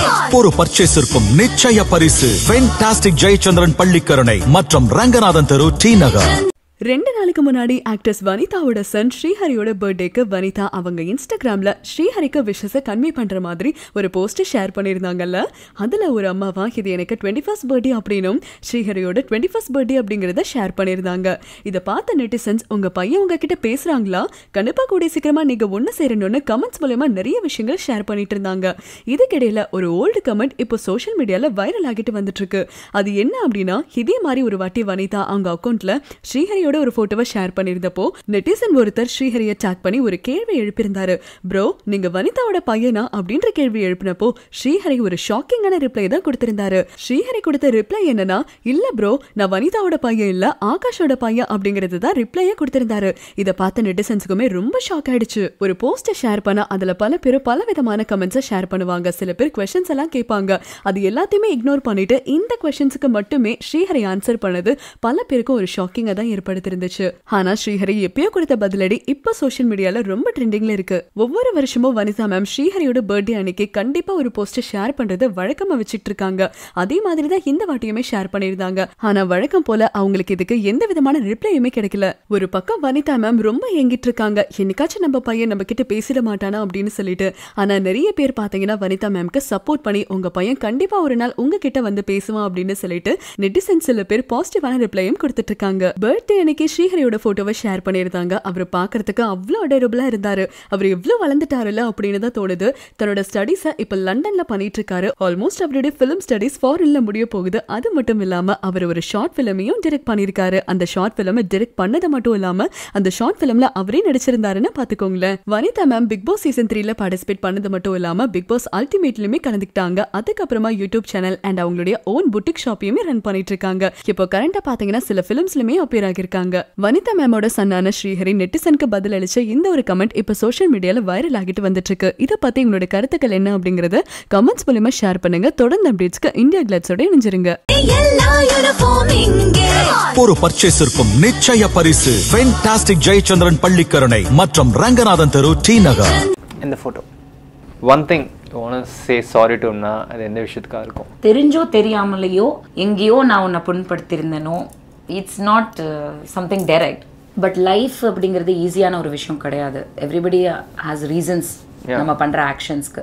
ஒவ்வொரு பர்ச்சேஸிற்கும் நிச்சய பரிசு ஃபென்டாஸ்டிக் ஜெயச்சந்திரன் பள்ளிக்கரணை மற்றும் ரங்கநாதன் தெரு டி நகர் ரெண்டு நாளைக்கு முன்னாடி ஆக்ட்ரஸ் வனிதாவோட சன் ஸ்ரீஹரியோட பர்த்டேக்கு வனிதா அவங்க இன்ஸ்டாகிராம்ல ஸ்ரீஹரிக்கு விஷஸை கன்வே பண்ற மாதிரி ஒரு போஸ்ட் ஷேர் பண்ணியிருந்தாங்கல்ல அதுல ஒரு அம்மாவா இது எனக்கு டுவெண்ட்டி ஃபர்ஸ்ட் பர்த்டே அப்படின்னும் ஸ்ரீஹரியோட டுவெண்ட்டி ஃபர்ஸ்ட் பர்த்டே அப்படிங்கறத ஷேர் பண்ணியிருந்தாங்க இதை பார்த்த நெட்டிசன்ஸ் உங்க பையன் உங்ககிட்ட பேசுறாங்களா கண்டிப்பா கூடிய சீக்கிரமா நீங்க ஒண்ணு சேரணும்னு கமெண்ட்ஸ் மூலமா நிறைய விஷயங்கள் ஷேர் பண்ணிட்டு இருந்தாங்க இதுக்கிடையில ஒரு ஓல்டு கமெண்ட் இப்போ சோஷியல் மீடியால வைரல் ஆகிட்டு வந்துட்டு இருக்கு அது என்ன அப்படின்னா இதே மாதிரி ஒரு வாட்டி வனிதா அவங்க அக்கௌண்ட்ல ஸ்ரீஹரியோட ஒரு போட்டோவை ஷேர் பண்ணியிருந்தப்போ நெட்டிசன் ஒருத்தர் ஸ்ரீஹரியை டேக் பண்ணி ஒரு கேள்வி எழுப்பியிருந்தாரு ப்ரோ நீங்க வனிதாவோட பையனா அப்படின்ற கேள்வி எழுப்பினப்போ ஸ்ரீஹரி ஒரு ஷாக்கிங்கான ரிப்ளை தான் கொடுத்திருந்தாரு ஸ்ரீஹரி கொடுத்த ரிப்ளை என்னன்னா இல்ல ப்ரோ நான் வனிதாவோட பையன் இல்ல ஆகாஷோட பையன் அப்படிங்கிறது தான் ரிப்ளையே கொடுத்திருந்தாரு இதை பார்த்த நெட்டிசன்ஸுக்குமே ரொம்ப ஷாக் ஆயிடுச்சு ஒரு போஸ்ட்டை ஷேர் பண்ணா அதுல பல பேர் பல விதமான கமெண்ட்ஸை ஷேர் பண்ணுவாங்க சில பேர் கொஸ்டின்ஸ் எல்லாம் கேட்பாங்க அது எல்லாத்தையுமே இக்னோர் பண்ணிட்டு இந்த கொஸ்டின்ஸுக்கு மட்டுமே ஸ்ரீஹரி ஆன்சர் பண்ணது பல பேருக்கும் ஒரு ஷாக்கிங்கா தான் ஏற்படுத்திருந்துச்சு ஆனா ஸ்ரீஹரி எப்பயோ கொடுத்த பதிலடி இப்ப சோஷியல் மீடியால ரொம்ப ட்ரெண்டிங்ல இருக்கு ஒவ்வொரு வருஷமும் வனிதா மேம் ஸ்ரீஹரியோட பர்த்டே அன்னைக்கு கண்டிப்பா ஒரு போஸ்ட் ஷேர் பண்றத வழக்கமா வச்சிட்டு இருக்காங்க அதே மாதிரி தான் இந்த வாட்டியுமே ஷேர் பண்ணிருந்தாங்க ஆனா வழக்கம் போல அவங்களுக்கு இதுக்கு எந்த விதமான ரிப்ளையுமே கிடைக்கல ஒரு பக்கம் வனிதா மேம் ரொம்ப ஏங்கிட்டு இருக்காங்க என்னைக்காச்சும் நம்ம பையன் நம்ம கிட்ட பேசிட மாட்டானா அப்படின்னு சொல்லிட்டு ஆனா நிறைய பேர் பாத்தீங்கன்னா வனிதா மேம்க்கு சப்போர்ட் பண்ணி உங்க பையன் கண்டிப்பா ஒரு நாள் உங்ககிட்ட வந்து பேசுவான் அப்படின்னு சொல்லிட்டு நெட்டிசன் சில பேர் பாசிட்டிவான ரிப்ளையும் கொடுத்துட்டு இருக்காங்க பர்த்டே அன்னைக்கு ஸ்ரீஹரியோட போட்டோவை ஷேர் பண்ணியிருந்தாங்க அவர் பார்க்கறதுக்கு அவ்வளோ அடரபிளா இருந்தாரு அவர் எவ்வளோ வளர்ந்துட்டாருல அப்படின்னு தான் தோணுது தன்னோட ஸ்டடீஸை இப்போ லண்டன்ல பண்ணிட்டு இருக்காரு ஆல்மோஸ்ட் அவருடைய ஃபிலிம் ஸ்டடீஸ் ஃபாரின்ல முடிய போகுது அது மட்டும் இல்லாம அவர் ஒரு ஷார்ட் ஃபிலிமையும் டிரெக்ட் பண்ணியிருக்காரு அந்த ஷார்ட் ஃபிலிமை டிரெக்ட் பண்ணது மட்டும் இல்லாம அந்த ஷார்ட் ஃபிலிம்ல அவரே நடிச்சிருந்தாருன்னு பாத்துக்கோங்களேன் Vanitha ma'am Bigg Boss season த்ரீல பார்ட்டிசிபேட் பண்ணது மட்டும் இல்லாம பிக் பாஸ் அல்டிமேட்லயுமே கலந்துக்கிட்டாங்க அதுக்கப்புறமா யூடியூப் சேனல் அண்ட் அவங்களுடைய ஓன் புட்டிக் ஷாப்பையுமே ரன் பண்ணிட்டு இருக்காங்க இப்போ கரண்டா பாத்தீங்கன்னா சில பிலிம்ஸ்லயுமே அப்பியர் ஆகியிருக்காங்க வனிதா மேமோட சன்னான ஸ்ரீஹரி நெட்டிசனுக்கு பதில் அளிச்ச இந்த ஒரு கமெண்ட் இப்போ சோஷியல் மீடியால வைரல் ஆகிட்டு வந்துட்டு இருக்கு இதை பத்தி உங்களோட கருத்துக்கள் என்ன அப்படிங்கறத கமெண்ட்ஸ் மூலமா ஷேர் பண்ணுங்க தொடர்ந்து அப்டேட்ஸ்க்கு இந்தியா கிளப்ஸோட இணைஞ்சிருங்க எல்லா யூனிஃபார்ம் இங்கே ஒவ்வொரு பர்ச்சேஸிற்கும் நிச்சய பரிசு ஃபென்டாஸ்டிக் ஜெயச்சந்திரன் பள்ளிக்கரணை மற்றும் ரங்கநாதன் தெரு டி நகர் இந்த ஃபோட்டோ ஒன் திங் ஓன சே சாரி டுன்னா அது எந்த விஷயத்துக்காக இருக்கும் தெரிஞ்சோ தெரியாமலேயோ எங்கேயோ நான் உன்னை புண்படுத்தியிருந்தேனோ it's not something direct but life அப்படிங்கிறது ஈஸியான ஒரு விஷயம் கிடையாது எவ்ரிபடி ஹாஸ் ரீசன்ஸ் நம்ம பண்ணுற ஆக்ஷன்ஸ்க்கு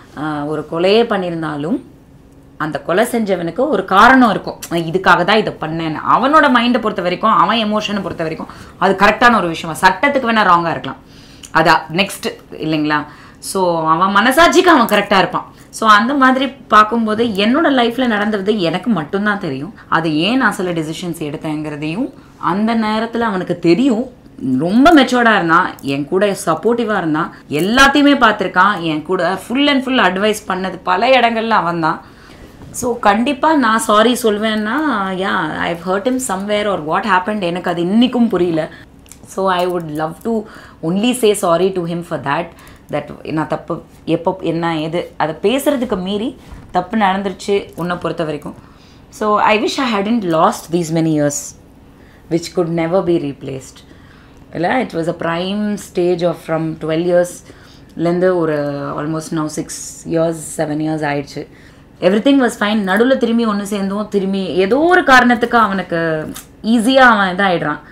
ஒரு கொலையே பண்ணியிருந்தாலும் அந்த கொலை செஞ்சவனுக்கு ஒரு காரணம் இருக்கும் நான் இதுக்காக தான் இதை பண்ணேன்னு அவனோட மைண்டை பொறுத்த வரைக்கும் அவன் எமோஷனை பொறுத்த வரைக்கும் அது கரெக்டான ஒரு விஷயம் சட்டத்துக்கு வேணால் ராங்காக இருக்கலாம் அதா நெக்ஸ்ட் இல்லைங்களா ஸோ அவன் மனசாட்சிக்கு அவன் கரெக்டாக இருப்பான் ஸோ அந்த மாதிரி பார்க்கும்போது என்னோட லைஃப்பில் நடந்தது எனக்கு மட்டும்தான் தெரியும் அது ஏன் நான் சில டெசிஷன்ஸ் எடுத்தேங்கிறதையும் அந்த நேரத்தில் அவனுக்கு தெரியும் ரொம்ப மெச்சோர்டாக இருந்தான் என் கூட சப்போர்ட்டிவாக இருந்தான் எல்லாத்தையுமே பார்த்துருக்கான் என் கூட ஃபுல் அண்ட் ஃபுல் அட்வைஸ் பண்ணது பல இடங்கள்ல அவன் தான் ஸோ கண்டிப்பாக நான் சாரி சொல்வேன்னா yeah I hurt him somewhere or what happened எனக்கு அது இன்றைக்கும் புரியல so I would love to only say sorry to him for that that நான் தப்பு எப்போ என்ன எது அதை பேசுகிறதுக்கு மீறி தப்பு நடந்துருச்சு உன்னை பொறுத்த வரைக்கும் so I wish I hadn't lost these many years which could never be replaced இல்லை it was a prime stage of from twelve இயர்ஸ்லேருந்து ஒரு almost now six years seven years ஆயிடுச்சு எவ்ரி திங் வாஸ் ஃபைன் நடுவில் திரும்பி ஒன்று சேர்ந்தும் திரும்பி ஏதோ ஒரு காரணத்துக்கு அவனுக்கு ஈஸியாக அவன் இதாகிடுறான்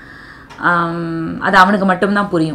அது அவனுக்கு மட்டும்தான் புரியும்